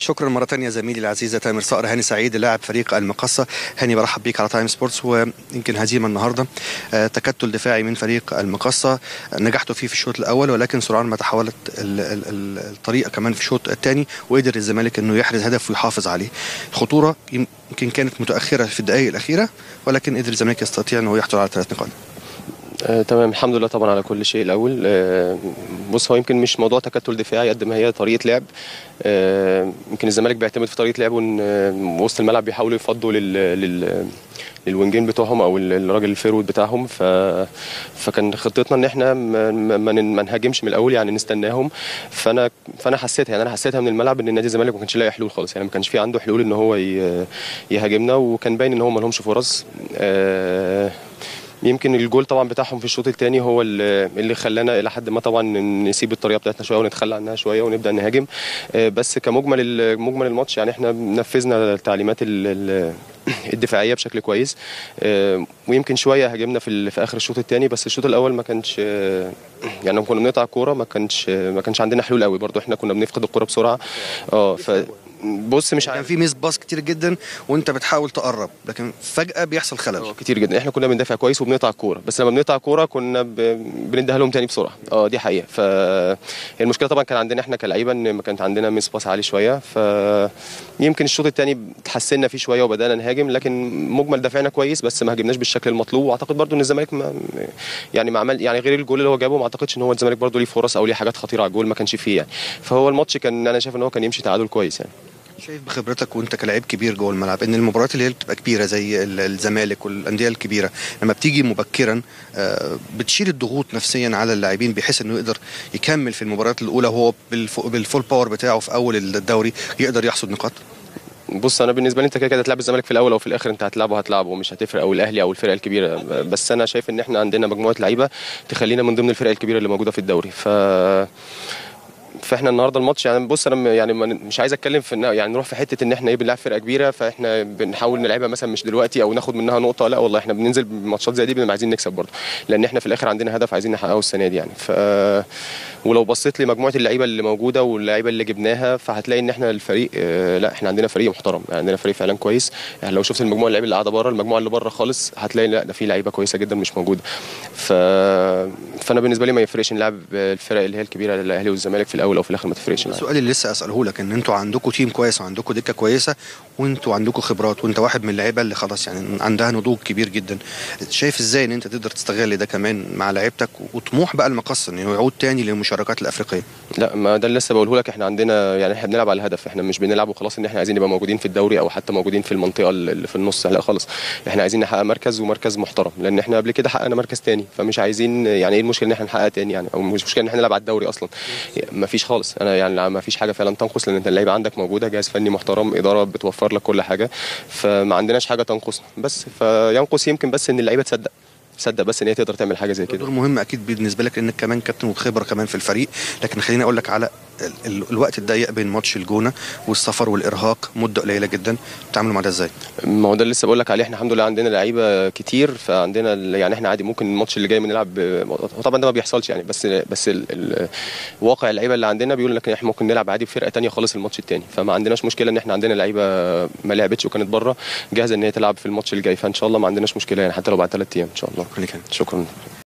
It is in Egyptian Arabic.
شكرا مرة تانية زميلي العزيز تامر صقر هاني سعيد لاعب فريق المقصة هاني برحب بيك على تايم سبورتس ويمكن هزيمة النهاردة آه، تكتل دفاعي من فريق المقصة نجحتوا فيه في الشوط الأول ولكن سرعان ما تحولت ال- ال- ال- الطريقة كمان في الشوط الثاني وقدر الزمالك انه يحرز هدف ويحافظ عليه الخطورة يمكن كانت متأخرة في الدقائق الأخيرة ولكن قدر الزمالك يستطيع انه يحصل على ثلاث نقاط آه، تمام الحمد لله طبعا على كل شيء الاول آه، بص هو يمكن مش موضوع تكتل دفاعي قد ما هي طريقه لعب آه، يمكن الزمالك بيعتمد في طريقه لعبه ان آه، وسط الملعب بيحاولوا يفضوا لل, لل للوينجين بتوعهم او ال- الراجل الفيرود بتاعهم ف... فكان خطتنا ان احنا ما, ما, ما ما نهاجمش من الاول يعني نستناهم فانا فانا حسيتها يعني انا حسيتها من الملعب ان نادي الزمالك ما كانش لاقي حلول خالص يعني ما كانش في عنده حلول ان هو ي... يهاجمنا وكان باين ان هو ما لهمش فرص آه، يمكن الجول طبعا بتاعهم في الشوط الثاني هو اللي اللي خلانا الى حد ما طبعا نسيب الطريقه بتاعتنا شويه ونتخلى عنها شويه ونبدا نهاجم آه، بس كمجمل ال- مجمل الماتش يعني احنا نفذنا التعليمات ال- ال- الدفاعيه بشكل كويس آه، ويمكن شويه هاجمنا في ال- في اخر الشوط الثاني بس الشوط الاول ما كانش آه، يعني لما كنا بنقطع الكوره ما كانش ما كانش عندنا حلول قوي برضو احنا كنا بنفقد الكوره بسرعه اه ف بص مش كان عارف في ميس باص كتير جدا وانت بتحاول تقرب لكن فجأة بيحصل خلل اه كتير جدا احنا كنا بندافع كويس وبنقطع الكوره بس لما بنقطع الكوره كنا ب... بنديها لهم تاني بسرعه اه دي حقيقه ف المشكله طبعا كان عندنا احنا كلعيبه ان ما كانت عندنا ميس باس عالي شويه ف يمكن الشوط الثاني تحسنا فيه شويه وبدانا نهاجم لكن مجمل دافعنا كويس بس ما هاجمناش بالشكل المطلوب واعتقد برضو ان الزمالك ما... يعني ما عمل يعني غير الجول اللي هو جابه ما اعتقدش ان هو الزمالك برضو ليه فرص او ليه حاجات خطيره على الجول ما كانش فيه يعني فهو الماتش كان انا شايف ان هو كان يمشي تعادل كويس يعني شايف بخبرتك وانت كلاعب كبير جوه الملعب ان المباريات اللي هي بتبقى كبيره زي ال- الزمالك والانديه الكبيره لما بتيجي مبكرا آه، بتشيل الضغوط نفسيا على اللاعبين بحيث انه يقدر يكمل في المباريات الاولى وهو بالف- بالفول باور بتاعه في اول الدوري يقدر يحصد نقاط بص انا بالنسبه لي انت كده كده هتلعب الزمالك في الاول او في الاخر انت هتلعبه هتلعبه مش هتفرق او الاهلي او الفرقه الكبيره بس انا شايف ان احنا عندنا مجموعه لعيبه تخلينا من ضمن الفرق الكبيره اللي موجوده في الدوري ف فاحنا النهارده الماتش يعني بص انا م- يعني ما- مش عايز اتكلم في إن- يعني نروح في حته ان احنا ايه بنلعب فرقه كبيره فاحنا بنحاول نلعبها مثلا مش دلوقتي او ناخد منها نقطه لا والله احنا بننزل بماتشات زي دي بنبقى عايزين نكسب برضه لان احنا في الاخر عندنا هدف عايزين نحققه السنه دي يعني ف ولو بصيت لمجموعه اللعيبه اللي موجوده واللعيبه اللي جبناها فهتلاقي ان احنا الفريق آه، لا احنا عندنا فريق محترم يعني عندنا فريق فعلا كويس يعني لو شفت المجموعه اللعيبه اللي قاعده بره المجموعه اللي بره خالص هتلاقي لا ده في لعيبه كويسه جدا مش موجوده ف... فانا بالنسبه لي ما يفرقش نلعب الفرق اللي هي الكبيره الاهلي والزمالك في الاول او في الاخر ما تفرقش معايا. السؤال اللي لسه اساله لك ان انتوا عندكم تيم كويس وعندكم دكه كويسه وانتوا عندكم خبرات وانت واحد من اللعيبه اللي خلاص يعني عندها نضوج كبير جدا شايف ازاي ان انت تقدر تستغل ده كمان مع لعيبتك وطموح بقى المقص انه يعود تاني للمشاركات الافريقيه لا ما ده اللي لسه بقوله لك احنا عندنا يعني احنا بنلعب على الهدف احنا مش بنلعب وخلاص ان احنا عايزين نبقى موجودين في الدوري او حتى موجودين في المنطقه اللي في النص لا خالص احنا عايزين نحقق مركز ومركز محترم لان احنا قبل كده حققنا مركز تاني فمش عايزين يعني ايه المشكله ان احنا نحقق تاني يعني او مش مشكله ان احنا نلعب على الدوري اصلا ما فيش خالص انا يعني ما فيش حاجه فعلا تنقص لان انت اللعيبه عندك موجوده جهاز فني محترم اداره بتوفر لك كل حاجه فما عندناش حاجه تنقصنا بس فينقص يمكن بس ان اللعيبه تصدق تصدق بس ان هي تقدر تعمل حاجه زي كده دور مهم اكيد بالنسبه لك لانك كمان كابتن وخبره كمان في الفريق لكن خليني اقول لك على ال- ال- الوقت الضيق بين ماتش الجونه والسفر والارهاق مده قليله جدا بتعاملوا مع ده ازاي ما هو ده اللي لسه بقول لك عليه احنا الحمد لله عندنا لعيبه كتير فعندنا ال- يعني احنا عادي ممكن الماتش اللي جاي بنلعب ب- طبعا ده ما بيحصلش يعني بس بس ال ال واقع اللعيبه اللي عندنا بيقول لك احنا ممكن نلعب عادي بفرقه تانية خالص الماتش التاني فما عندناش مشكله ان احنا عندنا لعيبه ما لعبتش وكانت بره جاهزه ان هي تلعب في الماتش اللي جاي فان شاء الله ما عندناش مشكله يعني حتى لو بعد ثلاث ايام ان شاء الله شكرا لك شكرا